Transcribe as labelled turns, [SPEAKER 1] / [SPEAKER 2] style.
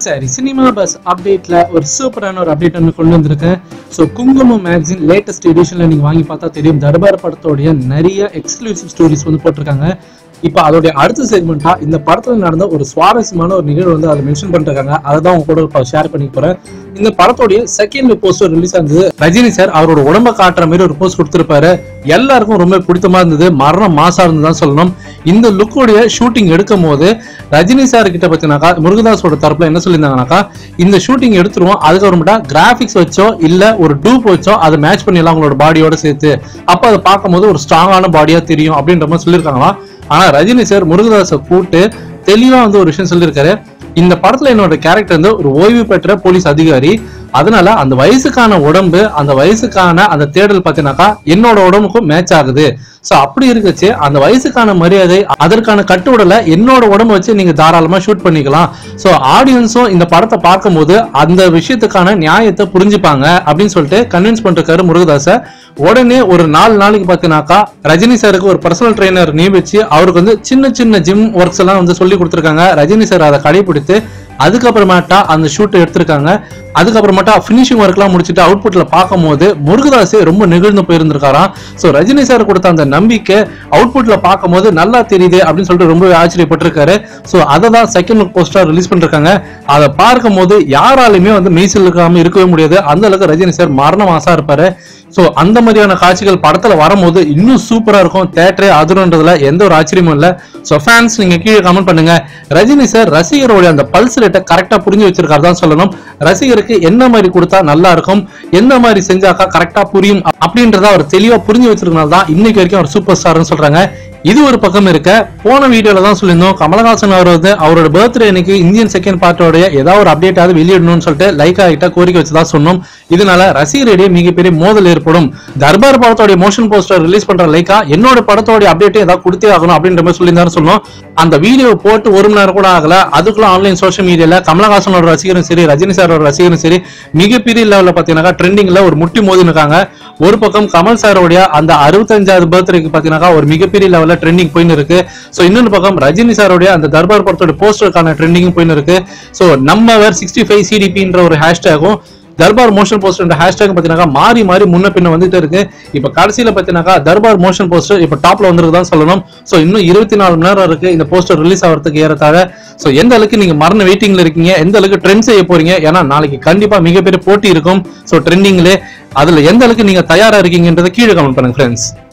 [SPEAKER 1] சரி cinema bus அப்டேட்ல ஒரு சூப்பரான ஒரு அப்டேட் ஒன்று கொண்டு வந்திருக்கேன் ஸோ குங்குமம் மேக்சின் லேட்டஸ்ட் எடிஷன்ல நீங்க வாங்கி பார்த்தா தெரியும் தர்பார் படத்தோடைய நிறைய எக்ஸ்க்ளூசிவ் ஸ்டோரிஸ் வந்து போட்டிருக்காங்க இப்போ அதோடைய அடுத்த செக்மெண்டா இந்த படத்துல நடந்த ஒரு சுவாரஸ்யமான ஒரு நிகழ்வு வந்து அதில் மென்ஷன் பண்ணிருக்காங்க அதை தான் உங்க கூட இப்போ ஷேர் பண்ணி போறேன் இந்த படத்தோடைய செகண்ட் போஸ்டர் ரிலீஸ் ஆனது ரஜினி சார் அவரோட உடம்ப காட்டுற மாதிரி ஒரு போஸ்ட் கொடுத்திருப்பாரு எல்லாருக்கும் ரொம்ப பிடித்தமா இருந்தது மரணம் மாசா இருந்து தான் சொல்லணும் இந்த லுக்கோடைய ஷூட்டிங் எடுக்கும் போது ரஜினி சார் கிட்ட பத்தினாக்கா முருகதாஸோட தரப்புல என்ன சொல்லியிருந்தாங்கனாக்கா இந்த ஷூட்டிங் எடுத்துருவோம் அதுக்கப்புறமேட்டா கிராஃபிக்ஸ் வச்சோ இல்ல ஒரு டூப் வச்சோ அதை மேட்ச் பண்ணிடலாம் உங்களோட பாடியோட சேர்த்து அப்ப அதை பார்க்கும்போது ஒரு ஸ்ட்ராங்கான பாடியா தெரியும் அப்படின்ற மாதிரி சொல்லியிருக்காங்களாம் ஆனா ரஜினி சார் முருகதாஸை கூப்பிட்டு தெளிவா வந்து ஒரு விஷயம் சொல்லியிருக்காரு இந்த படத்துல என்னோட கேரக்டர் வந்து ஒரு ஓய்வு பெற்ற போலீஸ் அதிகாரி அதனால அந்த வயசுக்கான உடம்பு அந்த வயசுக்கான அந்த தேடல் பார்த்தீங்கன்னாக்கா என்னோட உடம்புக்கும் மேட்ச் ஆகுது சோ அப்படி இருக்குச்சு அந்த வயசுக்கான மரியாதை அதற்கான கட்டு உடலை என்னோட உடம்பு வச்சு நீங்க தாராளமா ஷூட் பண்ணிக்கலாம் சோ ஆடியன்ஸும் இந்த படத்தை பார்க்கும்போது அந்த விஷயத்துக்கான நியாயத்தை புரிஞ்சுப்பாங்க அப்படின்னு சொல்லிட்டு கன்வின்ஸ் பண்ணிருக்காரு முருகதாஸ உடனே ஒரு நாலு நாளைக்கு பார்த்தீங்கன்னாக்கா ரஜினி சாருக்கு ஒரு பர்சனல் ட்ரெயினர் நியமிச்சு அவருக்கு வந்து சின்ன சின்ன ஜிம் ஒர்க்ஸ் எல்லாம் வந்து சொல்லி கொடுத்துருக்காங்க ரஜினி சார் அதை கடைபிடித்து அதுக்கப்புறமேட்டா அந்த ஷூட் எடுத்திருக்காங்க அதுக்கப்புறமேட்டா ஃபினிஷிங் ஒர்க்லாம் முடிச்சுட்டு அவுட்புட்ல பார்க்கும்போது முருகதாஸ் ரொம்ப நெகிழ்ந்து போயிருந்திருக்காராம் ஸோ ரஜினி சார் கொடுத்த அந்த நம்பிக்கை அவுட்புட்ல பார்க்கும்போது நல்லா தெரியுது அப்படின்னு சொல்லிட்டு ரொம்ப ஆச்சரியப்பட்டிருக்காரு ஸோ அதை தான் செகண்ட் லுக் போஸ்டா ரிலீஸ் பண்ணிருக்காங்க அதை பார்க்கும்போது யாராலுமே வந்து மெய்சில் இருக்காம இருக்கவே முடியாது அந்த அளவுக்கு ரஜினி சார் மரண மாசா இருப்பாரு ஸோ அந்த மாதிரியான காட்சிகள் படத்துல வரும்போது இன்னும் சூப்பரா இருக்கும் தேட்டரே அதிரன்றதுல எந்த ஒரு ஆச்சரியமும் இல்லை ஸோ ஃபேன்ஸ் நீங்க கீழே கமெண்ட் பண்ணுங்க ரஜினி சார் ரசிகரோட அந்த பல்ஸ் ரேட்டை கரெக்டா புரிஞ்சு வச்சிருக்காரு தான் சொல்லணும் ரசிகருக்கு என்ன மாதிரி கொடுத்தா நல்லா இருக்கும் எந்த மாதிரி செஞ்சாக்கா கரெக்டா புரியும் அப்படின்றத அவர் தெளிவா புரிஞ்சு வச்சிருக்கனால தான் இன்னைக்கு வரைக்கும் அவர் சூப்பர் ஸ்டார்னு சொல்றாங்க இது ஒரு பக்கம் இருக்க போன வீடியோல தான் சொல்லியிருந்தோம் கமலஹாசன் அவர் வந்து அவரோட பர்த்டே அன்னைக்கு இந்தியன் செகண்ட் பார்ட்டோடைய ஏதாவது ஒரு அப்டேட்டாவது வெளியிடணும்னு சொல்லிட்டு லைக்கா கிட்ட கோரிக்கை வச்சுதான் சொன்னோம் இதனால ரசிகரிடையே மிகப்பெரிய மோதல் ஏற்படும் தர்பார் படத்தோட மோஷன் போஸ்டர் ரிலீஸ் பண்ற லைக்கா என்னோட படத்தோட அப்டேட்டே ஏதாவது கொடுத்தே ஆகணும் அப்படின்ற மாதிரி சொல்லியிருந்தாரு சொல்லணும் அந்த வீடியோ போட்டு ஒரு மணி நேரம் கூட ஆகல அதுக்குள்ள ஆன்லைன் சோஷியல் மீடியால கமலஹாசனோட ரசிகரும் சரி ரஜினி சாரோட ரசிகரும் சரி மிகப்பெரிய லெவல்ல பாத்தீங்கன்னா ட்ரெண்டிங்ல ஒரு முட்டி மோதி இருக்காங்க ஒரு பக்கம் கமல் சாரோடைய அந்த அறுபத்தஞ்சாவது பர்த்டேக்கு பாத்தீங்கன்னா ஒரு மிகப்பெரிய லெவல்ல ட்ரெண்டிங் போயின்னு இருக்கு சோ இன்னொரு பக்கம் ரஜினி சாரோடைய அந்த தர்பார் படத்தோட போஸ்டருக்கான ட்ரெண்டிங் போயின்னு இருக்கு சோ நம்ம வேர் சிக்ஸ்டி ஃபைவ் சிடிபின்ற ஒரு ஹேஷ்டேகும் தர்பார் மோஷன் போஸ்டர் ஹேஷ்டேக் பார்த்தீங்கன்னா மாறி மாறி முன்ன பின்ன வந்துட்டு இருக்கு இப்போ கடைசியில் பார்த்தீங்கன்னா தர்பார் மோஷன் போஸ்டர் இப்போ டாப்ல வந்துருக்குதான் சொல்லணும் ஸோ இன்னும் இருபத்தி நாலு மணி நேரம் இருக்கு இந்த போஸ்டர் ரிலீஸ் ஆகிறதுக்கு ஏறத்தாழ ஸோ எந்த அளவுக்கு நீங்க மரண வெயிட்டிங்ல இருக்கீங்க எந்த அளவுக்கு ட்ரெண்ட் செய்ய போறீங்க ஏன்னா நாளைக்கு கண்டிப்பா மிகப்பெரிய போட்டி இருக்கும் ஸோ ட்ரெண்டிங்லே அதுல எந்த அளவுக்கு நீங்க தயாரா இருக்கீங்கன்றதை கீழே கமெண்ட் பண்ணுங்க ஃப்ரெண்ட்ஸ்